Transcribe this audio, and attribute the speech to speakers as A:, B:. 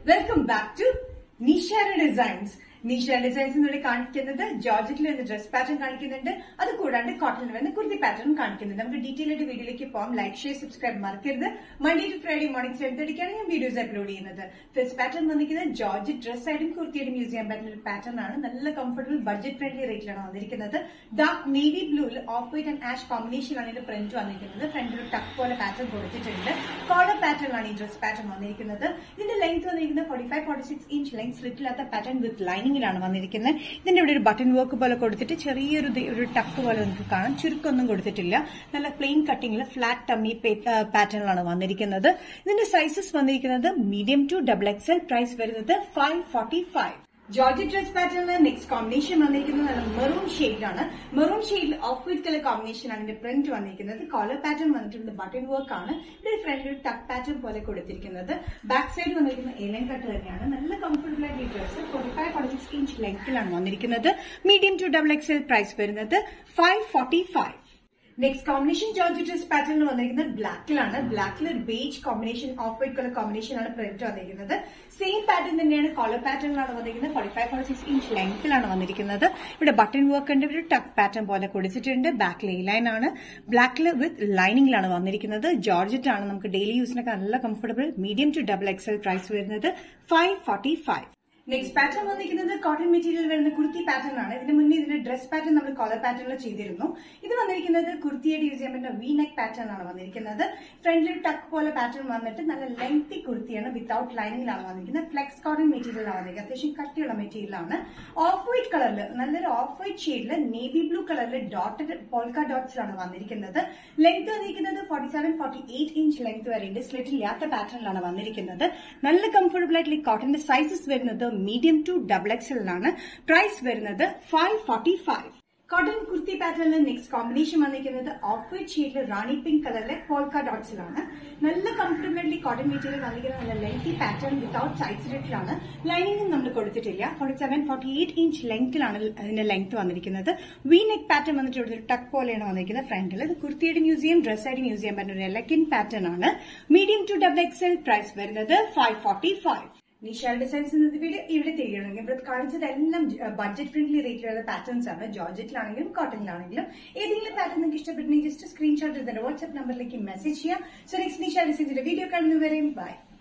A: welcome back to Nishara designs Nishara designs ഇവിടെ കാണിക്കുന്നത് ജോർജറ്റിൽ വരുന്ന ഡ്രസ് പാറ്റേൺ കാണിക്കുന്നുണ്ട് അത് കൂടാണ്ട് കോട്ടണിൽ വരുന്ന കുർത്തി പാറ്റേൺ കാണിക്കുന്നുണ്ട് നമുക്ക് ഡീറ്റെയിൽ ആയിട്ട് വീഡിയോയിലേക്ക് പോകാം ലൈക്ക് ഷെയർ സബ്സ്ക്രൈബ് മറക്കരുത് Monday to Friday morning seven തേർട്ടിക്കാണ് ഞാൻ വീഡിയോസ് അപ്ലോഡ് ചെയ്യുന്നത് ഫസ്റ്റ് പാറ്റേൺ വന്നിരിക്കുന്നത് ജോർജറ്റ് ഡ്രസ് ആയിട്ടും കുർത്തിയായിട്ടും യൂസ് ചെയ്യാൻ പറ്റുന്ന ഒരു പാറ്റേൺ ആണ് നല്ല കംഫർട്ടബിൾ ബഡ്ജറ്റ് ഫ്രണ്ട്ലി റേറ്റിലാണ് വന്നിരിക്കുന്നത് ഡാർക്ക് നേവി ബ്ലൂവിൽ ഓഫ് വൈറ്റ് ആൻഡ് ആഷ് കോമ്പിനേഷനാണ് ഇതിന്റെ പ്രിന്റ് വന്നിരിക്കുന്നത് ഫ്രണ്ടിൽ ടക്ക് പോലെ പാറ്റേൺ കൊടുത്തിട്ടുണ്ട് കോളർ പാറ്റേണിലാണ് ഈ ഡ്രസ് പാറ്റേൺ വന്നിരിക്കുന്നത് ഇതിന്റെ ലെങ്ത് വന്നിരിക്കുന്നത് forty five forty six inch length സ്ലിറ്റില്ലാത്ത പാറ്റേൺ വിത്ത് ലൈനിങ്ങിലാണ് വന്നിരിക്കുന്നത് ഇതിന്റെ ഇവിടെ ഒരു ബട്ടൺ വർക്ക് പോലെ കൊടുത്തിട്ട് ചെറിയൊരു ദേ- ഒരു ടക്ക് പോലെ നമുക്ക് കാണാം ചുരുക്കൊന്നും കൊടുത്തിട്ടില്ല നല്ല പ്ലെയിൻ കട്ടിങ്ങിൽ ഫ്ലാറ്റ് ടമ്മി പാറ്റേണിലാണ് വന്നിരിക്കുന്നത് ഇതിന്റെ സൈസസ് വന്നിരിക്കുന്നത് medium to double XL price വരുന്നത് five forty five georgette dress പാറ്റേണിൽ നെക്സ്റ്റ് കോമ്പിനേഷൻ വന്നിരിക്കുന്നത് നല്ല മെറൂൺ ഷെയ്ഡിലാണ് മെറൂൺ ഷെയ്ഡിൽ ഓഫ് വൈറ്റ് കളർ കോമ്പിനേഷൻ ആണ് ഇതിന്റെ പ്രിന്റ് വന്നിരിക്കുന്നത് കോളർ പാറ്റേൺ വന്നിട്ടുള്ളത് ബട്ടൺ വർക്ക് ആണ് ഇവിടെ ഫ്രണ്ടിൽ ഒരു ടക്ക് പാറ്റേൺ പോലെ കൊടുത്തിരിക്കുന്നത് ബാക്ക് സൈഡ് വന്നിരിക്കുന്ന എലൻ കട്ട് തന്നെയാണ് നല്ല കംഫർട്ടബിൾ ആയിട്ട് ഈ dress forty five forty six inch ലെങ്ത്തിലാണ് വന്നിരിക്കുന്നത് medium to double XL price വരുന്നത് five forty five next combination georgette dress പാറ്റേണിൽ വന്നിരിക്കുന്നത് ബ്ലാക്കിലാണ് ബ്ലാക്കിൽ ഒരു beige combination off white colour combination ആണ് പ്രിന്റ് വന്നിരിക്കുന്നത് സെയിം പാറ്റേൺ തന്നെയാണ് കോളർ പാറ്റേണിലാണ് വന്നിരിക്കുന്നത് forty five forty six inch ലെങ്ത്തിലാണ് വന്നിരിക്കുന്നത് ഇവിടെ ബട്ടൺ വർക്ക് ഉണ്ട് ഒരു ടക്ക് പാറ്റേൺ പോലെ കൊടുത്തിട്ടുണ്ട് ബാക്ക് ലേ ലൈൻ ആണ് ബ്ലാക്കിൽ വിത്ത് ലൈനിങ്ങിലാണ് വന്നിരിക്കുന്നത് ജോർജറ്റ് ആണ് നമുക്ക് ഡെയിലി യൂസിനൊക്കെ നല്ല comfortable medium to double XL price വരുന്നത് five forty five next pattern വന്നിരിക്കുന്നത് കോട്ടൺ മെറ്റീരിയൽ വരുന്ന കുർത്തി പാറ്റേൺ ആണ് ഇതിന് മുന്നേ ഇതിന്റെ ഡ്രസ് പാറ്റേൺ നമ്മൾ കോളർ പാറ്റേണിൽ ചെയ്തിരുന്നു ഇത് വന്നിരിക്കുന്നത് കുർത്തിയായിട്ട് യൂസ് ചെയ്യാൻ പറ്റുന്ന വി നെക്ക് പാറ്റേൺ ആണ് വന്നിരിക്കുന്നത് ഫ്രണ്ടിൽ ടക്ക് പോലെ പാറ്റേൺ വന്നിട്ട് നല്ല ലെങ്തി കുർത്തിയാണ് വിത്തൌട്ട് ലൈനിങ്ങിലാണ് വന്നിരിക്കുന്നത് ഫ്ലെക്സ് കോട്ടൺ മെറ്റീരിയൽ ആണ് വന്നിരിക്കുന്നത് അത്യാവശ്യം കട്ടിയുള്ള മെറ്റീരിയൽ ആണ് ഓഫ് വൈറ്റ് കളറിൽ നല്ലൊരു ഓഫ് വൈറ്റ് ഷെയ്ഡിൽ നേവി ബ്ലൂ കളറിൽ ഡോട്ടഡ് പോൾക്ക ഡോട്ട്സിലാണ് വന്നിരിക്കുന്നത് ലെങ്ത് വന്നിരിക്കുന്നത് forty seven forty eight inch length വരെയുണ്ട് സ്ലിറ്റ് ഇല്ലാത്ത പാറ്റേണിലാണ് വന്നിരിക്കുന്നത് നല്ല കംഫർട്ടബിൾ ആയിട്ടുള്ള ഈ കോട്ടന്റെ സൈസസ് വരുന്നത് മീഡിയം ടു ഡബിൾ എക്സലാണ് പ്രൈസ് വരുന്നത് five forty five cotton kurti പാറ്റേണിൽ നെക്സ്റ്റ് കോമ്പിനേഷൻ വന്നിരിക്കുന്നത് ഓഫ് വൈറ്റ് ഷെയ്ഡിൽ റാണി പിങ്ക് കളറിലെ പോൾക്ക ഡോട്ട്സിലാണ് നല്ല കംഫർട്ടബിളി കോട്ടൺ മെറ്റീരിയൽ വന്നിരിക്കുന്നത് നല്ല ലെങ്തി പാറ്റേൺ വിത്തൌട്ട് സൈഡ് സ്ലിറ്റിലാണ് ലൈനിങ്ങും നമ്മൾ കൊടുത്തിട്ടില്ല forty seven forty eight inch ലെങ്ത്തിലാണ് അതിന്റെ ലെങ്ത് വന്നിരിക്കുന്നത് വി നെക്ക് പാറ്റേൺ വന്നിട്ട് ഇവിടെ ഒരു ടക്ക് പോലെയാണ് വന്നിരിക്കുന്നത് ഫ്രണ്ടിൽ ഇത് കുർത്തിയുടെ യൂസ് ചെയ്യാം ഡ്രസ്സായിട്ട് യൂസ് ചെയ്യാൻ പറ്റുന്ന ഒരു എലക്കിൻ പാറ്റേൺ ആണ് medium to double XL price വരുന്നത് five forty five Nishal designs എന്നത് വീഡിയോ ഇവിടെ തിരികണമെങ്കിൽ ഇവിടെ കാണിച്ചതെല്ലാം ബഡ്ജറ്റ് ഫ്രണ്ട്ലി റേറ്റിലുള്ള പാറ്റേൺസ് ആണ് ജോർജറ്റിലാണെങ്കിലും കോട്ടണിലാണെങ്കിലും ഏതെങ്കിലും പാറ്റേൺ നിങ്ങൾക്ക് ഇഷ്ടപ്പെട്ടെങ്കിൽ ജസ്റ്റ് സ്ക്രീൻഷോട്ട് എടുത്തിട്ട് വാട്സ്ആപ്പ് നമ്പറിലേക്ക് മെസ്സേജ് ചെയ്യാം സോ നെക്സ്റ്റ് നിഷാൽ ഡിസൈൻസിന്റെ വീഡിയോ കാണുന്നവരെയും ബൈ